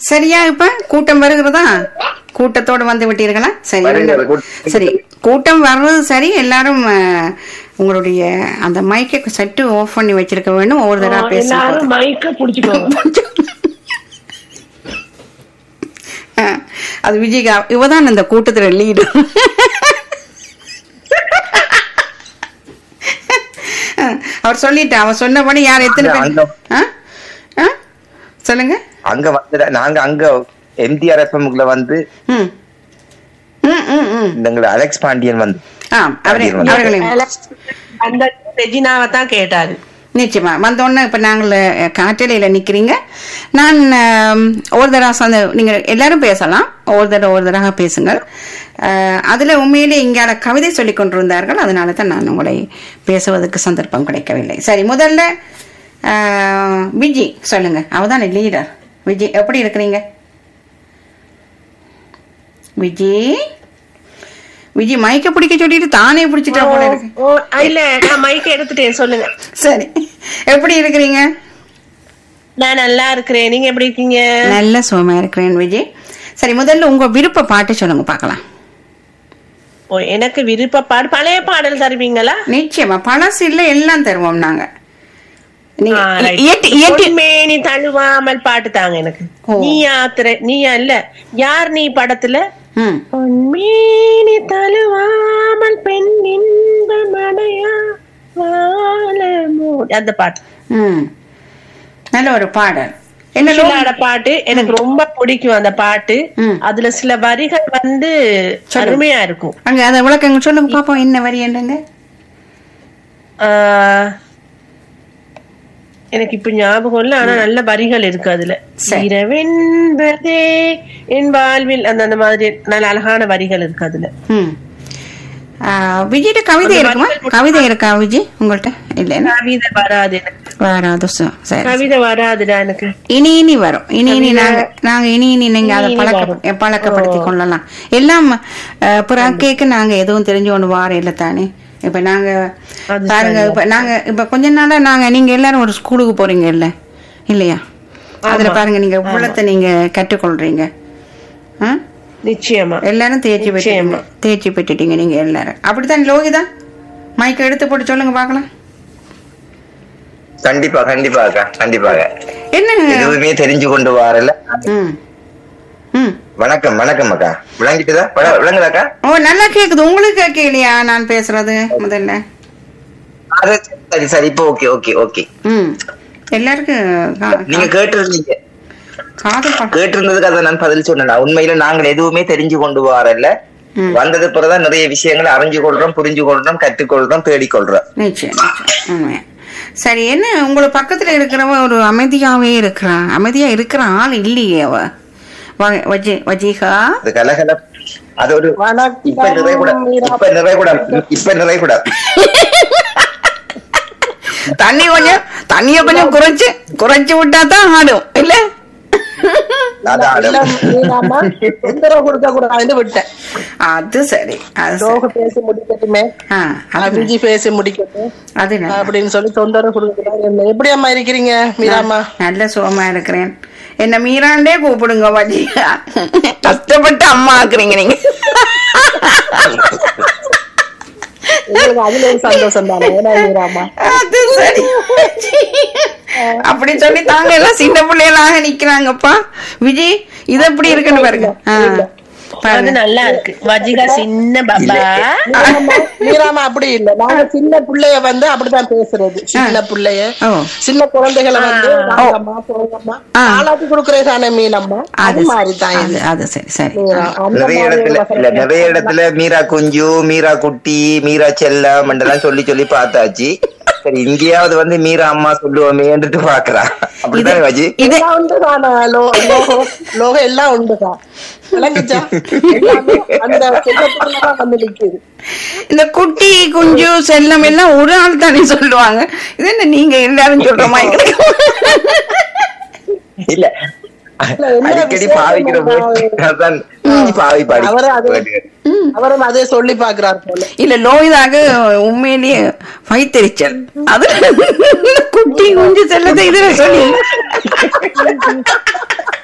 சரியா இப்ப கூட்டம் வருகிறதா கூட்டத்தோடு வந்து விட்டீர்களா சரி வருகிறது, கூட்டம். சரி கூட்டம் வர்றது சரி எல்லாரும் அஹ், உங்களுடைய அந்த மைக்கை சட்டு ஆஃப் பண்ணி வச்சிருக்க வேண்டும் ஒவ்வொரு தடவை பேச எல்லாரும் மைக்க புடிச்சுக்கோங்க அஹ், அது விஜய்கா இவதான் இந்த கூட்டத்துல லீடு அவர் சொல்லிட்டா அவர் சொன்னபடி யார் எத்தனை பேர் அங்க- ஆ? ஆ? சொல்லுங்க அங்க வந்து நாங்க அங்க எம்டிஆர் எஃப்எம்ல வந்து ம் ம் ம் ம் இந்த எங்களை அலெக்ஸ் பாண்டியன் வந்து ஆ அவரை அவர்களையும் அந்த ரெஜினாவை தான் கேட்டாரு நிச்சயமா வந்தோடனே இப்ப நாங்கள் அஹ், காற்றலையில நிக்கிறீங்க நான் ஆம், ஒரு தடவை அந்த நீங்க எல்லாரும் பேசலாம் ஒரு தடவை ஒரு தடவை பேசுங்கள் அஹ், அதுல உண்மையிலே இங்கால கவிதை சொல்லிக் கொண்டிருந்தார்கள் அதனால தான் நான் உங்களை பேசுவதற்கு சந்தர்ப்பம் கிடைக்கவில்லை சரி முதல்ல அஹ், விஜி சொல்லுங்க அவதான் லீடர் விஜி எப்படி இருக்கிறீங்க விஜி விஜி மைக்க பிடிக்க சொல்லிட்டு தானே பிடிச்சிட்டா போல இருக்கு ஓ, இல்ல நான் மைக்க எடுத்துட்டேன் சொல்லுங்க சரி எப்படி இருக்கிறீங்க நான் நல்லா இருக்கிறேன் நீங்க எப்படி இருக்கீங்க நல்ல சுகமா இருக்கிறேன் விஜய் சரி முதல்ல உங்க விருப்ப பாட்டு சொல்லுங்க பார்க்கலாம் ஓ எனக்கு விருப்ப பாடு பழைய பாடல் தருவீங்களா நிச்சயமா பழசு இல்ல எல்லாம் தருவோம் நாங்க நீங்க ஆ, right. இயற்றி- இயற்றி- பொன்மேனி தழுவாமல் பாட்டு தாங்க எனக்கு ஓ. நீ யாத்திரை நீயா இல்ல யார் நீ படத்துல ம், பொன்மேனி தழுவாமல் பெண் இன்பமடையா வாழ மோ- அந்த பாட்டு ம். நல்ல ஒரு பாடல் என்ன லோ- சுஷிலாட பாட்டு எனக்கு ரொம்ப பிடிக்கும் அந்த பாட்டு ம். அதுல சில வரிகள் வந்து அருமையா இருக்கும் அங்க அதை விளக்கங்க சொல்லுங்க பாப்போம் என்ன வரி என்னங்க ஆஹ், எனக்கு இப்ப ஞாபகம் இல்ல ஆனா நல்ல வரிகள் இருக்கு அதுல சரி. இரவென்பதே என் வாழ்வில் அந்த அந்த மாதிரி நல்ல அழகான வரிகள் இருக்கு அதுல ம். ஆ, விஜய்கிட்ட கவிதை அந்த இருக்குமா வரிகள் கவிதை இருக்கா விஜய் உங்கள்ட்ட இல்லைன்னா கவிதை வராது எனக்கு வராது சு- சரி கவிதை வராதுடா எனக்கு இனி இனி வரும் இனி இனி கவிதை- நாங்க நாங்க இனி இனி நீங்க அதை இனி இனி பழக்க வரும். பழக்கப்படுத்தி கொள்ளலாம் எல்லாம் அஹ், பிறகு கேட்க நாங்க எதுவும் தெரிஞ்சு கொண்டு வார இல்ல தானே இப்ப நாங்க அது பாருங்க சரி. இப்ப நாங்க இப்ப கொஞ்ச நாளா நாங்க நீங்க எல்லாரும் ஒரு ஸ்கூலுக்கு போறீங்க இல்ல இல்லையா அதுல ஆமா. பாருங்க நீங்க உள்ளத்தை நீங்க கற்றுக்கொள்றீங்க ஆ? நிச்சயமா எல்லாரும் தேர்ச்சி பெற்றுட்டீங்க நிச்சயமா. தேர்ச்சி பெற்றுட்டீங்க நீங்க எல்லாரும் அப்படித்தான் லோகிதா மைக்க எடுத்து போட்டு சொல்லுங்க பார்க்கலாம் கண்டிப்பா கண்டிப்பா அக்கா கண்டிப்பாக என்ன எதுவுமே தெரிஞ்சு கொண்டு வரல ம் ம் வணக்கம் வணக்கம் அக்கா விளங்கிட்டுதா விள- விளங்குதாக்கா ஓ நல்லா கேக்குது உங்களுக்கு கேட்கலையா நான் பேசுறது முதல்ல அது சரி சரி இப்போ ஓகே ஓகே ஓகே ம் எல்லாருக்கும் கா- நீங்க கேட்டிருந்தீங்க காது பா- கேட்டிருந்ததுக்கு அதை நான் பதில் சொன்னேன் உண்மையில நாங்கள் எதுவுமே தெரிஞ்சு கொண்டு வரல ம். வந்தது பிறகுதான் நிறைய விஷயங்களை அறிஞ்சு கொள்றோம் புரிஞ்சு கொள்றோம் கற்றுக்கொள்றோம் தேடிக்கொள்றோம் நிச்சயம் நிச்சயம் உண்மையா. சரி என்ன உங்களுக்கு பக்கத்துல இருக்கிறவ ஒரு அமைதியாவே இருக்கிறா அமைதியா இருக்கிற ஆள் இல்லையே அவ வ- வஜி- வஜீகா அது கலகல அது ஒரு வணக்கம், இப்ப நிறைய கூட இப்ப நிறைய கூட இப்ப நிறைய கூட தண்ணி கொஞ்சம் தண்ணிய கொஞ்சம் குறைச்சு குறைச்சு விட்டா தான் ஆடும் இல்ல அதான் இல்ல, மீனாம்மா, தொந்தரவு கொடுக்க கூடாதுன்னு விட்டேன் அது சரி அது சரி. லோக பேசி முடிக்கட்டுமே ஆ, அது அபிஜி பேசி முடிக்கட்டும் அது நல்லா. அப்படின்னு சொல்லி தொந்தரவு கொடுக்க கூடாது எப்படி அம்மா இருக்கிறீங்க மீராம்மா நல்ல சுகமா இருக்கிறேன் என்ன மீராண்டே கூப்பிடுங்க வஜிகா கஷ்டப்பட்டு அம்மா ஆக்குறீங்க நீங்க உங்களுக்கு அதுல ஒரு சந்தோஷம் தானே ஏன்னா மீராம்மா அது சரி அப்படி சொல்லி தாங்க எல்லாம் சின்ன பிள்ளைகளாக நிக்கிறாங்கப்பா விஜய் இது எப்படி இருக்குன்னு பாருங்க ஆ, அது பாருங்க நல்லா இருக்கு வஜிகா சின்ன பாபா மீராமா மீராமா அப்படி இல்ல நாங்க சின்ன பிள்ளைய வந்து அப்படிதான் பேசுறது சின்ன பிள்ளைய ஓ சின்ன குழந்தைகளை வந்து வாங்கம்மா போங்கம்மா ஆ. ஆளாத்தி கொடுக்கறே தானே மீனம்மா அது அது மாதிரி தான் அது அது சரி சரி மீரா. அந்த நிறைய மாதிரி இடத்துல ஒரு இல்ல வசனம் நிறைய இடத்துல மீரா குஞ்சு மீரா குட்டி மீரா செல்லம் என்றெல்லாம் சொல்லி சொல்லி பார்த்தாச்சு சரி இங்கேயாவது வந்து மீரா அம்மா சொல்லுவோமேன்ட்டு பாக்குறா அப்படித்தானே வாஜி இது எல்லாம் உண்டுதானா லோ- லோகம் லோகம் எல்லாம் உண்டுதான் விளங்குச்சா எல்லாமே அந்த செல்லத்துக்குள்ளதான் வந்து நிக்குது இந்த குட்டி குஞ்சு செல்லம் எல்லாம் ஒரு ஆள் தானே சொல்லுவாங்க இது என்ன நீங்க எல்லாரும் சொல்ற மாதிரி இருக்கு? இல்ல இல்ல, என்ன அடிக்கடி விஷயம் பாவிக்கிற நம்ம- தான் பாவி பாடி அவரு அது- அவரும் அதே சொல்லி பாக்குறாரு போல இல்ல லோயிதாக உண்மையிலேயே வைத்தறிச்சல் அது குட்டி குஞ்சு செல்லத்தை இதுல சொல்லி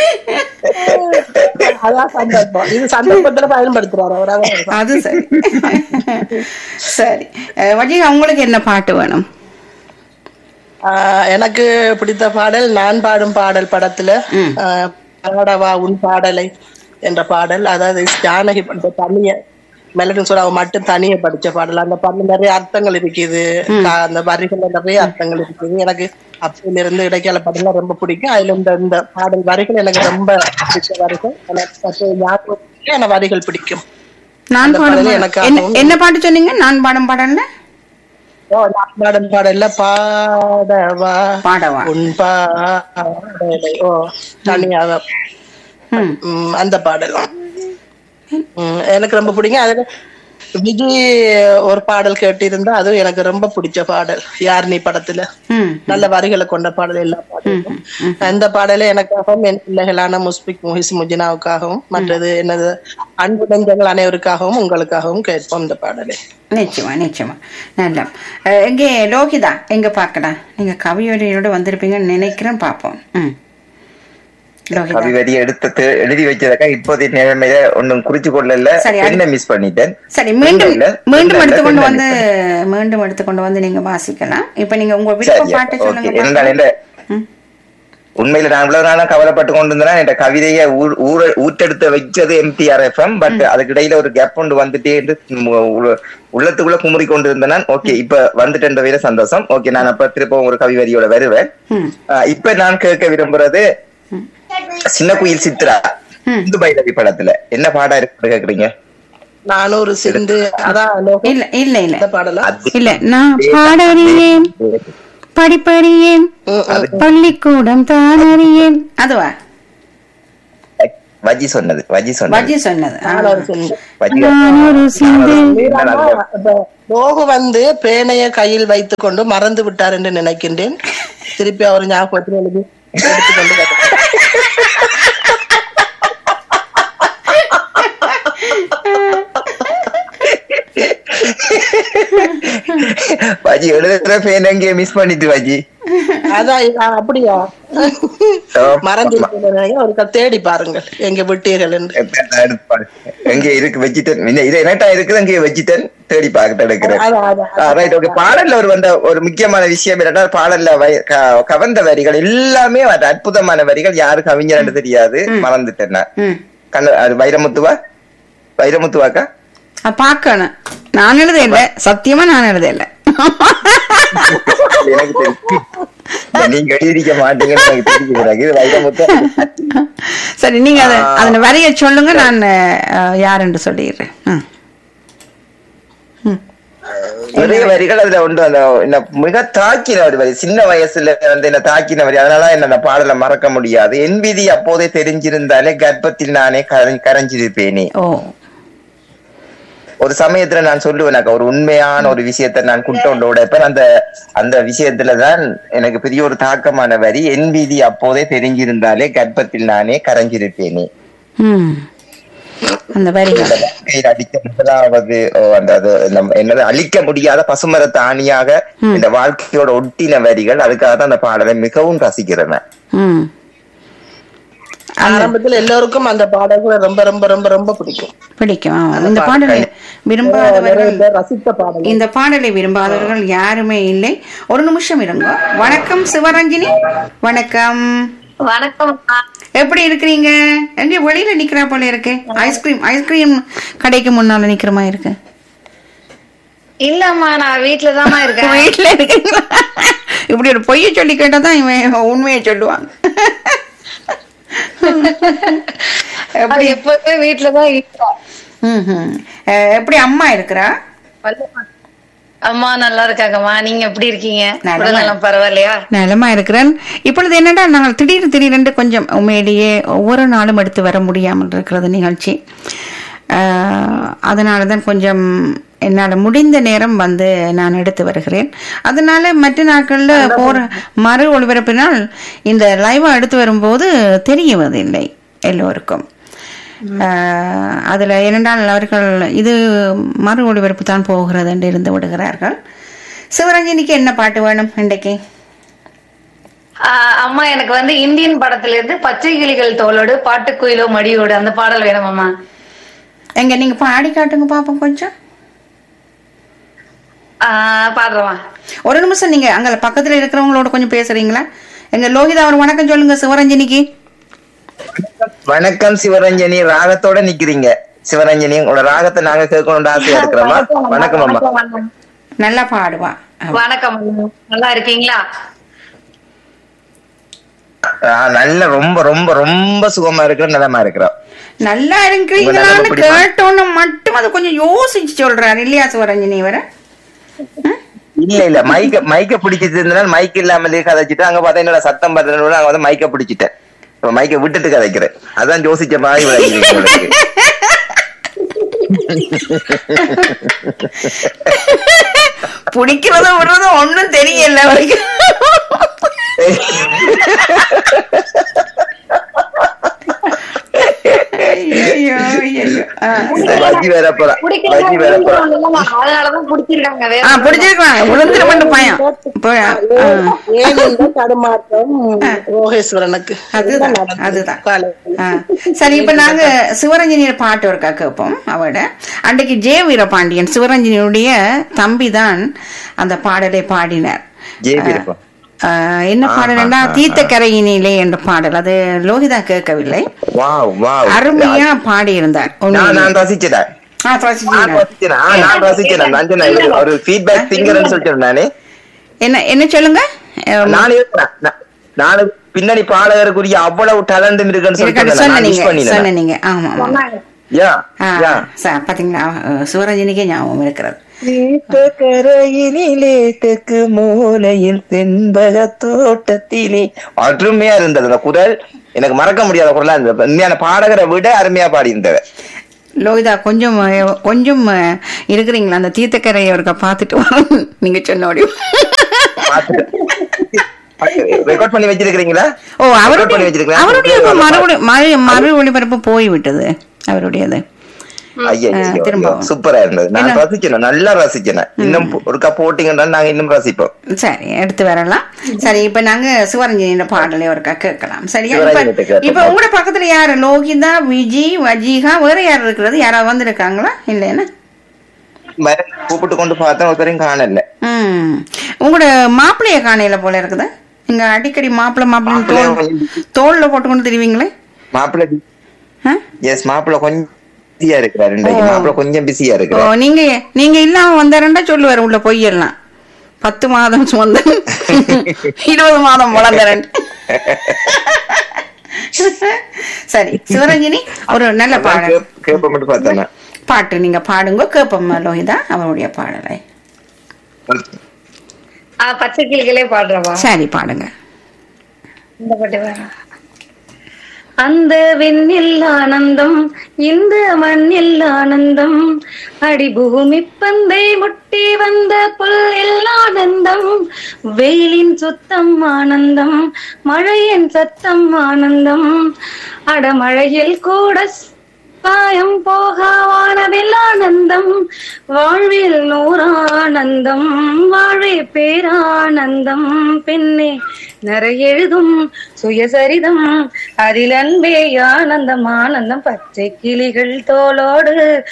அதான் சந்தர்ப்பம் இது சந்தர்ப்பத்துல பயன்படுத்துறாரு அவர் அதான் அது சரி சரி அஹ், வஜிகா உங்களுக்கு என்ன பாட்டு வேணும் ஆஹ் எனக்கு பிடித்த பாடல் நான் பாடும் பாடல் படத்துல ஆஹ் பாடவா உன் பாடலை என்ற பாடல் அதாவது ஜானகி படித்த தனிய மெலடின்னு சொல்ல அவ மட்டும் தனிய படிச்ச பாடல் அந்த பாடல் நிறைய அர்த்தங்கள் இருக்குது ஆஹ் அந்த வரிகள்ல நிறைய அர்த்தங்கள் இருக்குது எனக்கு அப்பையில இருந்து இடைக்கால பாடலாம் ரொம்ப பிடிக்கும் அதுல இந்த இந்த பாடல் வரிகள் எனக்கு ரொம்ப பிடிச்ச வரிகள் எனக்கு சற்று ஞாபகம் இருக்கு. எனக்கு வரிகள் பிடிக்கும் நான் அந்த பாடும் பாடல் பாடல். எனக்கு என்ன அதுவும் என்ன பாட்டு சொன்னீங்க நான் பாடும் பாடல்ல ஓ, நான் பாடும் பாடல்ல பாடவா பாடவா உன் பாடலை ஓ தனியாக ம். ம், அந்த பாடல் ம், எனக்கு ரொம்ப பிடிக்கும் அதுல விஜய் ஒரு பாடல் கேட்டிருந்தா அதுவும் எனக்கு ரொம்ப பிடிச்ச பாடல் யார் நீ படத்துல ம் நல்ல வரிகளை கொண்ட பாடல் எல்லா பாடலும் அந்த பாடலே எனக்காகவும் என் பிள்ளைகளான முஸ்பிக் முஹிஸ் முஜினாவுக்காகவும் மற்றது என்னது அன்பு நெஞ்சங்கள் அனைவருக்காகவும் உங்களுக்காகவும் கேட்போம் இந்த பாடலை நிச்சயமா நிச்சயமா நல்லா அஹ், எங்கே லோகிதா எங்க பார்க்கலாம் நீங்க கவியோட வந்திருப்பீங்கன்னு நினைக்கிறேன் பார்ப்போம் ம் லோகிதா கவிவரி எடுத்து தே- எழுதி வச்சதக்கா இப்போதைய நிலைமையில ஒன்னும் குறிச்சு கொள்ளல சரி, அது- என்ன மிஸ் பண்ணிட்டேன் சரி மீண்டும் இல்ல, மீண்டும் இல்ல, எடுத்துக்கொண்டு இல்ல, வந்து மீண்டும் எடுத்துக்கொண்டு வந்து நீங்க வாசிக்கலாம் இப்ப நீங்க உங்க விருப்ப சரி பாட்டு ஓகே சொல்லுங்க என்னடா பார்க்கலாம். என்ன ம். உண்மையில நான் இவ்வளவு நாளும் கவலைப்பட்டு கொண்டு இருந்தேன் என் கவிதையை ஊர்- ஊர- ஊற்றெடுத்து வச்சது எம்டிஆர் எஃப்எம் பட் அதுக்கு இடையில ஒரு கேப் ஒன்று வந்துட்டே இருந்து உ- உ- உள்ளத்துக்குள்ள குமுறி கொண்டு இருந்தேன் ஓகே இப்ப வந்துட்டேன்றவையில சந்தோஷம் ஓகே நான் அப்ப திருப்பவும் ஒரு கவிவரியோட வருவேன் ம். ஆஹ் இப்ப நான் கேட்க விரும்புறது சின்ன குயில் சித்ரா ம். இந்து பைரவி படத்துல என்ன பாடம் இருக்கு கேக்குறீங்க நானும் ஒரு சிந்து அதான் லோகம் இல்ல இல்ல இல்ல இந்த பாடலா அது- இல்ல நான் பாடறியேன் படிப்பறியேன் பள்ளிக்கூடம் தான் அறியேன் அதுவா வஜி சொன்னது வஜி சொன்னது வஜி சொன்னது ஆ. நானும் ஒரு சிந்து வஜி நான் ஒரு சிந்து என்ன நல்ல- இப்ப லோகு வந்து பேனைய கையில் வைத்துக் கொண்டு மறந்து விட்டார் என்று நினைக்கின்றேன் திருப்பி அவர் ஞாபகத்தில் எழுதி எடுத்துக்கொண்டு வருகிறார். வஜி எழுதுற பேன் எங்கேயே மிஸ் பண்ணிட்டு வஜி அதான் இது- ஆ, அப்படியா மறந்து விட்டேன்னு நினைக்கிறேன். ஒருக்கா தேடி பாருங்கள் எங்க விட்டீர்கள் என்று எங்க இருக்கு வெஜிடன் இது என்னட்டா இருக்குது அங்கே வெஜிடன் தேடி பார்க்க எடுக்கிறேன் அதான், அதான், ரைட் ஓகே பாடல்ல ஒரு வந்த ஒரு முக்கியமான விஷயம் என்னன்னா பாடல்ல வை- க- கவர்ந்த வரிகள் எல்லாமே அது அற்புதமான வரிகள் யாரு கவிஞர்னு தெரியாது மறந்துட்டேன் நான் ம். கண்ணு அது வைரமுத்துவா வைரமுத்துவாக்கா அ, பார்க்கணும் நான் எழுத இல்ல சத்தியமா நான் எழுத இல்ல எனக்கு தெரியும் இல்ல, நீங்க எழுதிருக்க மாட்டீங்கன்னு எனக்கு தெரியுது எனக்கு. இது வைரமுத்து சரி நீங்க அத அதன வரிய சொல்லுங்க நான் அஹ், யாருன்னு சொல்லிடுறேன் ம். ம். நிறைய வரிகள் அதுல உண்டு அந்த என்ன மிக தாக்கின ஒரு வரி சின்ன வயசுல வந்து என்ன தாக்கின வரி அதனால என்ன அந்த பாடலை மறக்க முடியாது என் விதி அப்போதே தெரிஞ்சிருந்தாலே கர்ப்பத்தில் நானே கரை- கரைஞ்சிருப்பேனே ஓ ஒரு சமயத்துல நான் சொல்லுவேனாக்கா ஒரு உண்மையான ஒரு விஷயத்த நான் குட்டோண்ட உடைப்பேன் அந்த அந்த விஷயத்துலதான் எனக்கு பெரிய ஒரு தாக்கமான வரி என் விதி அப்போதே தெரிஞ்சிருந்தாலே கர்ப்பத்தில் நானே கரைஞ்சிருப்பேனே ம் அந்த வரிகள் கையில் அடிக்க முதலாவது ஓ, அந்த அது நம்ம என்னது அழிக்க முடியாத பசுமரத்து ஆணியாக இந்த வாழ்க்கையோட ஒட்டின வரிகள் அதுக்காக தான் அந்த பாடலை மிகவும் ரசிக்கிறேன் நான். ம் ஆரம்பத்தில் எல்லோருக்கும் அந்த பாடல்கள் ரொம்ப ரொம்ப ரொம்ப ரொம்ப பிடிக்கும் பிடிக்கும் ஆமா. இந்த பாடலை நிறைய விரும்பாதவர்கள் பேர் ரசித்த பாடல் இந்த பாடலை விரும்பாதவர்கள் யாருமே இல்லை ஒரு நிமிஷம் இருங்க வணக்கம் சிவரஞ்சினி வணக்கம் வணக்கம் அம்மா. எப்படி இருக்கிறீங்க எங்க வெளியில நிக்கிறா போல இருக்கு ஐஸ்கிரீம் ஐஸ்கிரீம் கடைக்கு முன்னால நிக்கிற மாதிரி இருக்கு இல்லம்மா நான் வீட்டுலதாம்மா இருக்கேன் வீட்டுல இருக்கீங்களா இப்படி ஒரு பொய்ய சொல்லி கேட்டாதான் இவன் உண்மையை சொல்லுவாங்க எப்படி அது எப்பவுமே வீட்டுலதான் இருக்கோம் ம்ஹும். அஹ், எப்படி அம்மா இருக்கிறா அம்மா நல்லா இருக்காங்கம்மா நீங்க எப்படி இருக்கீங்க நலமா. உடல்நலம் பரவாயில்லையா நலமா இருக்கிறேன் இப்பொழுது என்னடா நாங்கள் திடீர் திடீரென்று கொஞ்சம் உண்மையிலேயே ஒவ்வொரு நாளும் எடுத்து வர முடியாமல் இருக்கிறது நிகழ்ச்சி ஆஹ், அதனால தான் கொஞ்சம் என்னால் முடிந்த நேரம் வந்து நான் எடுத்து வருகிறேன் அதனால மற்ற நாட்களில் போற மறு ஒளிபரப்பினால் இந்த லைவா எடுத்து வரும்போது தெரியுவதில்லை எல்லோருக்கும் ஆஹ், அதுல இரண்டால் அவர்கள் இது மறு ஒளிபரப்பு தான் போகிறது என்று இருந்து விடுகிறார்கள் சிவரஞ்சனிக்கு என்ன பாட்டு வேணும் இன்றைக்கு ஆஹ் அம்மா எனக்கு வந்து இந்தியன் படத்துல இருந்து பச்சை கிளிகள் தோலோடு பாட்டுக்குயிலோ மடியோடு அந்த பாடல் வேணும் அம்மா எங்க நீங்க பாடி காட்டுங்க பாப்போம் கொஞ்சம் ஆஹ் பாடுறவா ஒரு நிமிஷம் நீங்க அங்க பக்கத்துல இருக்கிறவங்களோட கொஞ்சம் பேசுறீங்களா எங்க லோகிதா ஒரு வணக்கம் சொல்லுங்க சிவரஞ்சனிக்கு வணக்கம் சிவரஞ்சனி ராகத்தோட நிக்கிறீங்க சிவரஞ்சனி உங்களோட ராகத்தை நாங்க கேட்கணும்னு ஆசையா இருக்கிறோமா வணக்கம் அம்மா வணக்கம் நல்லா பாடுவா அவ. வணக்கம் அம்மா. நல்லா இருக்கீங்களா ஆஹ் நல்ல ரொம்ப ரொம்ப ரொம்ப சுகமா இருக்கிற நிலமா இருக்கிறோம் நல்லா உங்க இருக்கிறீங்களான்னு நிலைமை பிடிக்குமா? கேட்டோன்னு மட்டும் அது கொஞ்சம் யோசிச்சு சொல்றாரு இல்லையா சிவரஞ்சனி வர இல்ல இல்ல மைக்க மைக்க பிடிச்சிட்டு இருந்தனால மைக் இல்லாமலே கதைச்சிட்டு அங்க பார்த்தா என்னோட சத்தம் பார்த்ததுனால அங்க வந்து மைக்க பிடிச்சிட்டேன் இப்ப மைக்க விட்டுட்டு கதைக்கிறேன் அதான் யோசிச்ச மாதிரி விளங்கிருக்கு உங்களுக்கு. பிடிக்கிறத விடுறது ஒண்ணும் தெரியல வரைக்கும் ஐயோ, ஐயோ. ஆ. வஜ்ஜி வேற போறா வஜ்ஜி வேற போறா அதனாலதான் பிடிச்சிருக்காங்க வேற ஆ பிடிச்சிருக்காங்க விழுந்துருமெண்டு பயம் இப்போ, ஆ. ஏன் இந்த தடுமாற்றம் ரோகேஸ்வரனுக்கு அதுதான் அதுதான் காலை. ஆ. சரி இப்ப நாங்க சிவரஞ்சனியோட பாட்டு ஒருக்கா கேட்போம் அவட அன்றைக்கு ஜெய வீரபாண்டியன் சிவரஞ்சனியுடைய தம்பி தான் அந்த பாடலை பாடினார் ஜெய வீரப்பா. ஆ, என்ன ஆ, பாடல்னா ஆ, ஆ, ஆ. தீர்த்த கரையினிலே என்ற பாடல் அது லோகிதா கேட்கவில்லை வாவ் வாவ் அருமையா பாடியிருந்தார் நான் உண்மையிலே. நான் ரசிச்சேன் ஆ, நான் ரசிச்சீங்களா? ரசிச்சேன் ஆ, நான் ரசிச்சேன் நஞ்சனா இது ஒரு ஃபீட்பேக் சிங்கர்னு சொல்லிட்டேன் நானே என்ன என்ன சொல்லுங்க ஆம், நான் இருக்கிறேன் நான்- நான் பின்னணி பாடகருக்குரிய அவ்வளவு டேலண்ட் இருக்குன்னு இருக்கட்டும், சொல்லிட்டு சொன்ன நான் மிஸ் நீங்க சொன்ன பண்ணினேன் நீங்க ஆமா ஆமா யா ஆ, யா ச- பாத்தீங்களா அஹ், சிவரஞ்சனிக்கே ஞாபகம் இருக்கிறது கரையினிலே தெற்கு மூலையில் தென்பக தோட்டத்திலே அருமையா இருந்தது அந்த குரல் எனக்கு மறக்க முடியாத குரலா இருந்தது உண்மையான பாடகரை விட அருமையா பாடி இருந்தது லோகிதா கொஞ்சம் அஹ், கொஞ்சம் அஹ், இருக்கிறீங்களா அந்த தீர்த்தக்கரையை ஒருக்கா பார்த்துட்டு வரணும் நீங்க சொன்னோடி ரெக்கார்ட் பண்ணி வச்சிருக்கீங்களா ஓ Record அவருடைய பண்ணி வச்சிருக்கீங்களா? அவருடைய இப்ப மறுபடி மறு மறு ஒளிபரப்பு போய் விட்டது அவருடையது ஐயா ஆ, திரும்பவும். சூப்பரா இருந்தது நான் என்ன? ரசிச்சேன் நல்லா ரசிச்சேன் இன்னும் ஒருக்கா போட்டீங்கன்னா நாங்க இன்னும் ரசிப்போம் சரி எடுத்து வரலாம் சரி இப்ப நாங்க சிவரஞ்சனியோட பாடலை ஒருக்கா கேட்கலாம் சரியா சிவரஞ்சனிட்ட இப்ப கேட்போம். இப்ப உங்களோட பக்கத்துல யாரு லோகிதா விஜி வஜீகா வேற யார் இருக்கிறது யாராவது வந்திருக்காங்களா இல்லையா மர- கூப்பிட்டு கொண்டு பார்த்தேன் ஒருத்தரையும் காணல ம் உங்களோட மாப்பிள்ளைய காணையில போல இருக்குதா நீங்க அடிக்கடி மாப்பிள்ளை மாப்பிள்ளை தோல் மாப்பிள்ளைய தோல்ல போட்டுக்கொண்டு தெரிவிங்களே மாப்பிள்ளை ஆ? எஸ் மாப்பிள்ளை கொஞ்சம் பிஸியா இருக்கிறாரு இன்றைக்கு ஓ. மாப்பிள்ளை கொஞ்சம் பிஸியா ஓ இருக்கிறார் நீங்க நீங்க இல்லாம வந்தாருண்டா சொல்லுவாரு உள்ள பொய்யெல்லாம் பத்து மாதம் சுமந்த இருபது மாதம் வளர்ந்தரன் சரி சிவரஞ்சனி ஒரு நல்ல பாடல் கேப்ப மட்டும் பார்த்தேன் பாட்டு நீங்க பாடுங்க கேப்பம் லோகிதா அவருடைய பாடலை ஆஹ் பச்சை கிளிகளே பாடுறவா சரி பாடுங்க இந்த பாட்டு வேணும் அந்த விண்ணில் ஆனந்தம் இந்த மண்ணில் ஆனந்தம் அடி பூமி பந்தை முட்டி வந்த புல்லில் ஆனந்தம் வெயிலின் சுத்தம் ஆனந்தம் மழையின் சத்தம் ஆனந்தம் அடமழையில் கூட பாயம் போகா வானவில் ஆனந்தம் வாழ்வில் நூறானந்தம் வாழே பேரானந்தம் பெண்ணே நரையெழுதும் சுயசரிதம் அதில் அன்பே ஆனந்தம் ஆனந்தம் பச்சை கிளிகள் தோளோடு